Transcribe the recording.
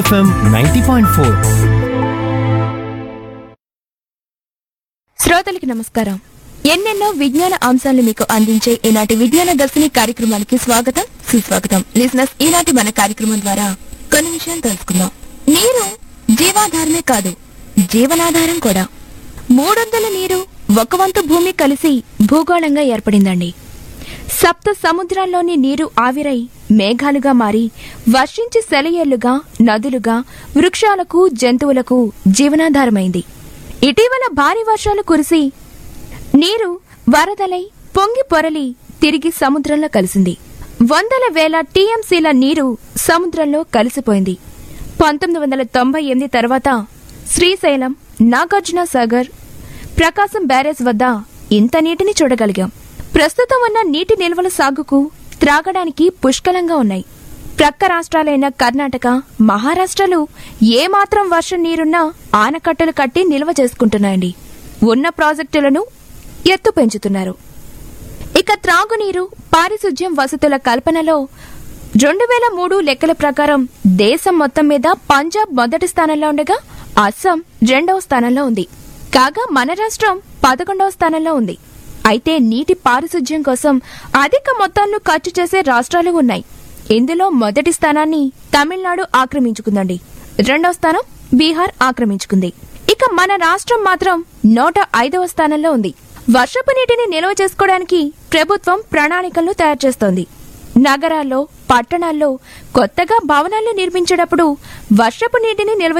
FM ninety point four శ్రోతలకి నమస్కారం ఎన్నెన్నో విజ్ఞాన అంశాలను మీకు అందించే ఈనాటి విజ్ఞాన దర్శిని కార్యక్రమానికి స్వాగతం సుస్వాగతం లిజినెస్ ఈనాటి మన కార్యక్రమం ద్వారా కొన్ని విషయాలు తెలుసుకుందాం నీరు జీవాధారమే కాదు జీవనాధారం కూడా మూడొందల నీరు ఒక వంతు భూమి కలిసి భూగోళంగా ఏర్పడిందండి సప్త సముద్రాల్లోని నీరు ఆవిరై మేఘాలుగా మారి వర్షించి సెలయేళ్లుగా నదులుగా వృక్షాలకు జంతువులకు జీవనాధారమైంది ఇటీవల భారీ వర్షాలు కురిసి నీరు వరదలై పొంగి పొరలి తిరిగి సముద్రంలో కలిసింది వందల వేల టీఎంసీల నీరు సముద్రంలో కలిసిపోయింది పంతొమ్మిది వందల తొంభై ఎనిమిది తర్వాత శ్రీశైలం నాగార్జున సాగర్ ప్రకాశం బ్యారేజ్ వద్ద ఇంత నీటిని చూడగలిగాం ప్రస్తుతం ఉన్న నీటి నిల్వల సాగుకు త్రాగడానికి పుష్కలంగా ఉన్నాయి ప్రక్క రాష్ట్రాలైన కర్ణాటక మహారాష్ట్రలు ఏమాత్రం వర్షం నీరున్నా ఆనకట్టలు కట్టి నిల్వ చేసుకుంటున్నాయండి ఉన్న ప్రాజెక్టులను ఎత్తు పెంచుతున్నారు ఇక త్రాగునీరు పారిశుధ్యం వసతుల కల్పనలో రెండు వేల మూడు లెక్కల ప్రకారం దేశం మొత్తం మీద పంజాబ్ మొదటి స్థానంలో ఉండగా అస్సాం రెండవ స్థానంలో ఉంది కాగా మన రాష్ట్రం పదకొండవ స్థానంలో ఉంది అయితే నీటి పారిశుధ్యం కోసం అధిక మొత్తాలను ఖర్చు చేసే రాష్ట్రాలు ఉన్నాయి ఇందులో మొదటి స్థానాన్ని తమిళనాడు ఆక్రమించుకుందండి రెండవ స్థానం బీహార్ ఆక్రమించుకుంది ఇక మన రాష్ట్రం మాత్రం నూట ఐదవ స్థానంలో ఉంది వర్షపు నీటిని నిల్వ చేసుకోవడానికి ప్రభుత్వం ప్రణాళికలను తయారు చేస్తోంది నగరాల్లో పట్టణాల్లో కొత్తగా భవనాలు నిర్మించేటప్పుడు వర్షపు నీటిని నిల్వ